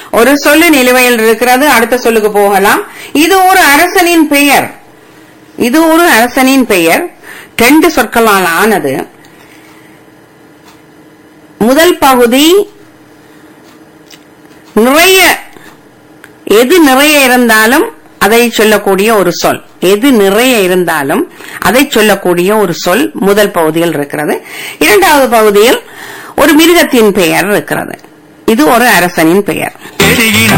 ஒரு சொல்லு நிலுவையில் இருக்கிறது அடுத்த சொல்லுக்கு போகலாம் இது ஒரு அரசனின் பெயர் இது ஒரு அரசனின் பெயர் ரெண்டு சொற்களால் ஆனது முதல் பகுதி நிறைய எது நிறைய இருந்தாலும் அதை சொல்லக்கூடிய ஒரு சொல் எது நிறைய இருந்தாலும் அதை சொல்லக்கூடிய ஒரு சொல் முதல் பகுதியில் இருக்கிறது இரண்டாவது பகுதியில் ஒரு மிருகத்தின் பெயர் இருக்கிறது இது ஒரு அரசனின் பெயர் ஏழையின்